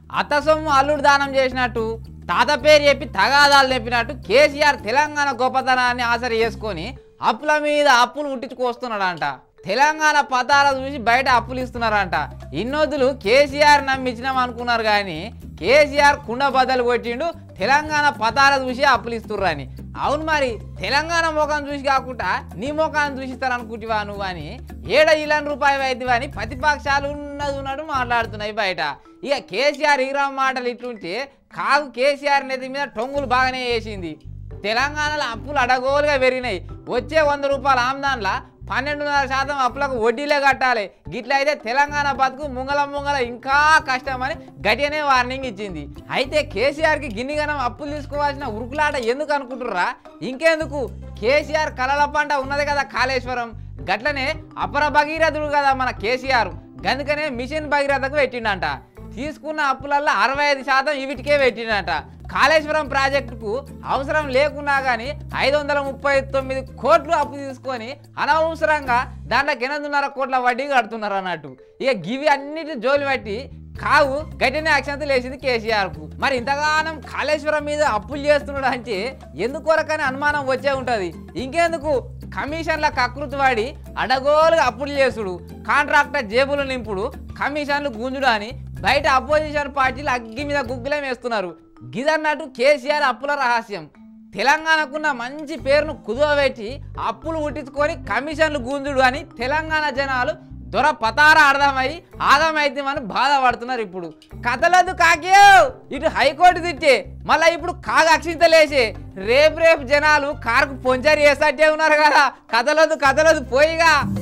అత్త సొమ్ము అల్లుడు దానం చేసినట్టు తాత పేరు చెప్పి తగాదాలు తెప్పినట్టు కేసీఆర్ తెలంగాణ గొప్పతనాన్ని ఆసరి చేసుకొని అప్పుల మీద అప్పులు ఉట్టించుకొస్తున్నాడంట తెలంగాణ పతాల చూసి బయట అప్పులు ఇస్తున్నారంట ఇన్నొద్దులు కేసీఆర్ నమ్మించినాం అనుకున్నారు కానీ కేసీఆర్ కుండ బద్దలు కొట్టిండు తెలంగాణ పతాల చూసి అప్పులు ఇస్తుర్రని అవును మరి తెలంగాణ ముఖం చూసి కాకుండా నీ ముఖాన్ని చూసిస్తారు అనుకుంటువా నువ్వు అని ఏడ ఇలాంటి రూపాయలు అవుతుంది అని ప్రతిపక్షాలు ఉన్నది ఉన్నట్టు మాట్లాడుతున్నాయి బయట ఇక కేసీఆర్ ఈరామ్ మాటలు ఇట్లుంటే కాగు కేసీఆర్ నెత్తి మీద టొంగులు బాగానే వేసింది తెలంగాణలో అప్పులు అడగోలుగా పెరిగినాయి వచ్చే వంద రూపాయల ఆమ్దాన్లా పన్నెండున్నర శాతం అప్పులకు వడ్డీలే కట్టాలి గిట్ల అయితే తెలంగాణ బతుకు ముంగల ముంగల ఇంకా కష్టమని గట్టిగానే వార్నింగ్ ఇచ్చింది అయితే కేసీఆర్కి గిన్నిగనం అప్పులు తీసుకోవాల్సిన ఉరుకులాట ఎందుకు అనుకుంటుర్రా ఇంకెందుకు కేసీఆర్ కలల పంట ఉన్నది కదా కాళేశ్వరం గట్లనే అపర భగీరథుడు కదా మన కేసీఆర్ గనుకనే మిషన్ భగీరథకు పెట్టిండంట తీసుకున్న అప్పులల్లో అరవై ఐదు శాతం ఇవిటికే పెట్టిండట కాళేశ్వరం ప్రాజెక్టుకు అవసరం లేకున్నా కానీ ఐదు వందల ముప్పై తొమ్మిది కోట్లు అప్పు తీసుకొని అనవసరంగా దాంట్లో ఎనిమిదిన్నర కోట్ల వడ్డీ కడుతున్నారు అన్నట్టు ఇక గివి అన్నిటి జోలు పెట్టి కావు గట్టినే అక్షంతలు వేసింది కేసీఆర్కు మరి ఇంతగానం కాళేశ్వరం మీద అప్పులు చేస్తున్నాడు అంటే ఎందుకొరకని అనుమానం వచ్చే ఉంటుంది ఇంకెందుకు కమిషన్ల కకృతి వాడి అడగోలుగా అప్పులు చేసుడు కాంట్రాక్టర్ జేబులు నింపుడు కమిషన్లు గుంజుడు అని బయట అపోజిషన్ పార్టీలు అగ్గి మీద గుగ్గులేం వేస్తున్నారు గిదన్నట్టు కేసీఆర్ అప్పుల రహస్యం తెలంగాణకున్న మంచి పేరును కుదువబెట్టి అప్పులు ఉట్టించుకొని కమిషన్లు గుంజుడు అని తెలంగాణ జనాలు దొర పతార అర్థమై ఆగమైద్యమని బాధపడుతున్నారు ఇప్పుడు కథలదు కాకే ఇటు హైకోర్టు తిట్టే మళ్ళీ ఇప్పుడు కాగ అక్షింతలేసే రేపు రేపు జనాలు కారుకు పొంచరి వేసట్టే ఉన్నారు కదా కథలదు కథలదు పోయిగా